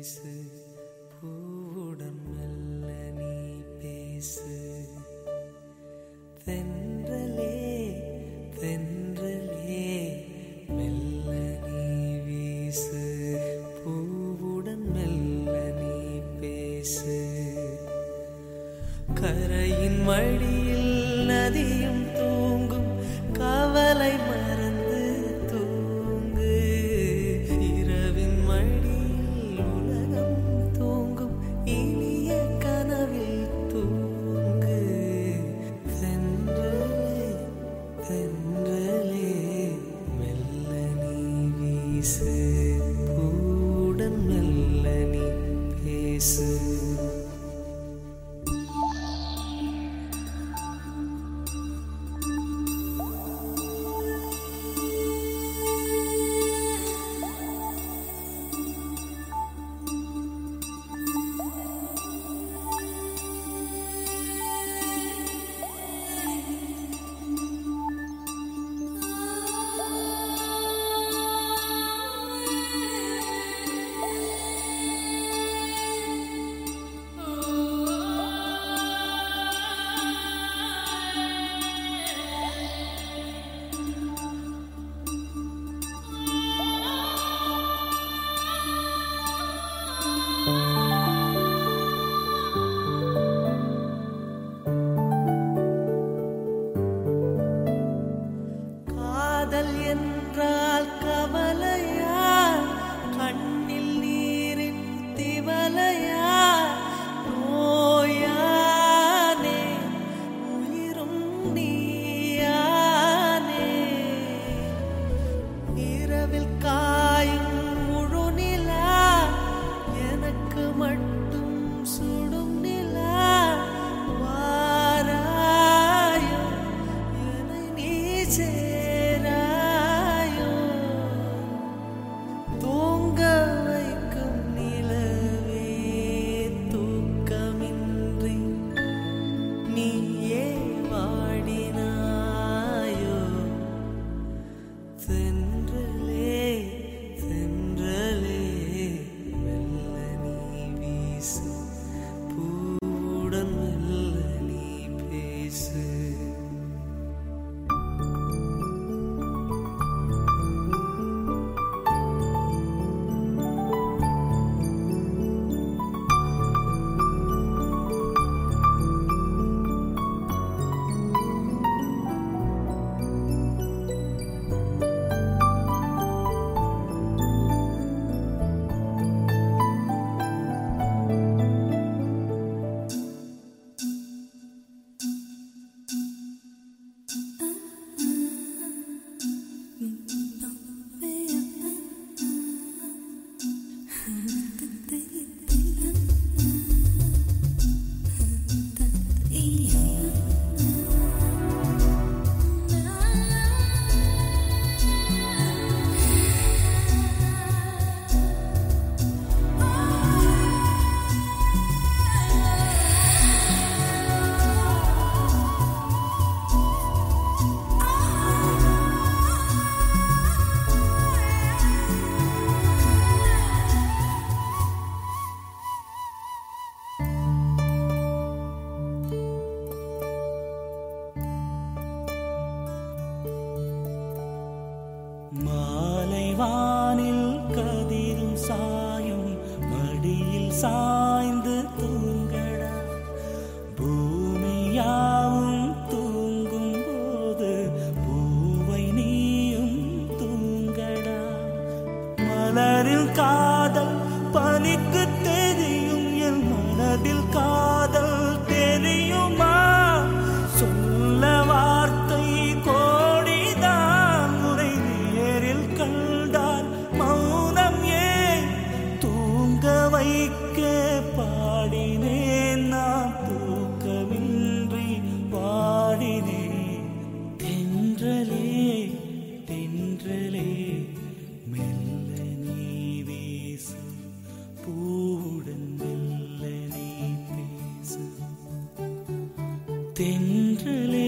வீசு பூவுடன் மெல்ல நீ பேசு தென்றலே தென்றலே மெல்ல நீ வீசு பூவுடன் மெல்ல நீ பேசு கரையின் மடியில் நதியும் தூங்கும் கவலை மறந்து தூங்கு இரவின் மடியில் உலகம் தூங்கும் இனிய கனவில் தூங்கு தென்றலே தென்றலே மெல்ல நீ வீசு பூடன் மெல்ல நீ பேசு காதல் என்றால் கவலையா கண்ணில் நீரின் திவலையா நோயானே உயிரும் நீயானே இரவில் காயும் முழு நிலா எனக்கு மட்டும் சுடும் நிலா வாராயோ என்னை நீ சேராயோ தூங்க வைக்கும் நிலவே தூக்கமின்றி நீயே வாடினாயோ தென்றலே தென்றலே மெல்ல நீ வீசு பூடன் மெல்ல நீ பேசு மாலை வானில் கதிரும் சாயும் மடியில் சாய்ந்து தூங்கடா பூமியாவும் தூங்கும் போது பூவை நீயும் தூங்கடா மலரில் காதல் பனிக்கு தெரியும் என் மனதில் காதல் தெரியுமா சொல்ல வார்த்தை கோடிதான் முறை நேரில் கண்டால் மௌனம் ஏன் தூங்க வைக்க பாடினேன் நான் தூக்கமின்றி பாடினேன் தென்றலே தென்றலே மெல்ல நீ வீசு பூவுடன் மெல்ல நீ பேசு தென்றலே